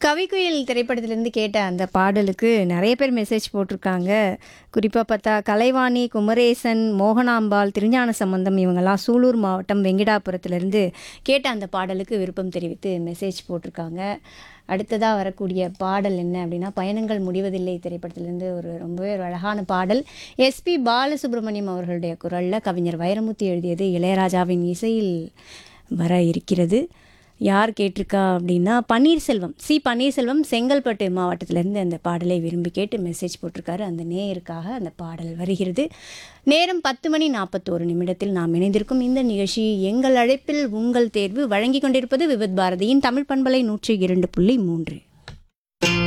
கவிக்குயில் திரைப்படத்திலேருந்து கேட்ட அந்த பாடலுக்கு நிறைய பேர் மெசேஜ் போட்டிருக்காங்க குறிப்பாக பார்த்தா கலைவாணி குமரேசன் மோகனாம்பாள் திருஞான சம்பந்தம் இவங்கெல்லாம் சூலூர் மாவட்டம் வெங்கடாபுரத்துலேருந்து கேட்ட அந்த பாடலுக்கு விருப்பம் தெரிவித்து மெசேஜ் போட்டிருக்காங்க அடுத்ததாக வரக்கூடிய பாடல் என்ன அப்படின்னா பயணங்கள் முடிவதில்லை திரைப்படத்திலேருந்து ஒரு ரொம்பவே ஒரு அழகான பாடல் எஸ்பி பாலசுப்ரமணியம் அவர்களுடைய குரலில் கவிஞர் வைரமுத்து எழுதியது இளையராஜாவின் இசையில் வர இருக்கிறது யார் கேட்டிருக்கா அப்படின்னா பன்னீர்செல்வம் சி பன்னீர்செல்வம் செங்கல்பட்டு மாவட்டத்திலேருந்து அந்த பாடலை விரும்பி கேட்டு மெசேஜ் போட்டிருக்காரு அந்த நேயருக்காக அந்த பாடல் வருகிறது நேரம் பத்து மணி நாற்பத்தோரு நிமிடத்தில் நாம் இணைந்திருக்கும் இந்த நிகழ்ச்சி எங்கள் அழைப்பில் உங்கள் தேர்வு வழங்கி கொண்டிருப்பது விவித் பாரதியின் தமிழ் பண்பலை நூற்றி இரண்டு புள்ளி மூன்று